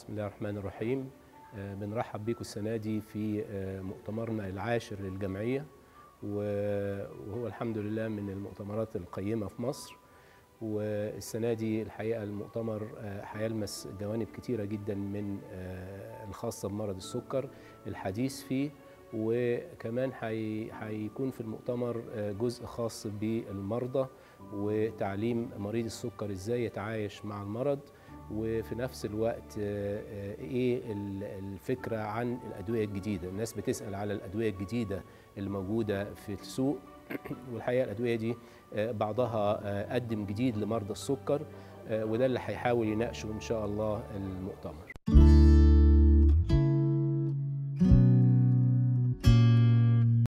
بسم الله الرحمن الرحيم آه، بنرحب بيكم السنة دي في آه، مؤتمرنا العاشر للجمعية و- وهو الحمد لله من المؤتمرات القيمة في مصر والسنة دي الحقيقة المؤتمر آه، هيلمس جوانب كتيرة جدا من آه، الخاصة بمرض السكر الحديث فيه وكمان هي- هيكون في المؤتمر آه، جزء خاص بالمرضى وتعليم مريض السكر ازاي يتعايش مع المرض وفي نفس الوقت آه، آه، ايه ال- الفكره عن الادويه الجديده الناس بتسال على الادويه الجديده اللي موجوده في السوق والحقيقه الادويه دي آه، بعضها آه، قدم جديد لمرضى السكر آه، وده اللي هيحاول يناقشه ان شاء الله المؤتمر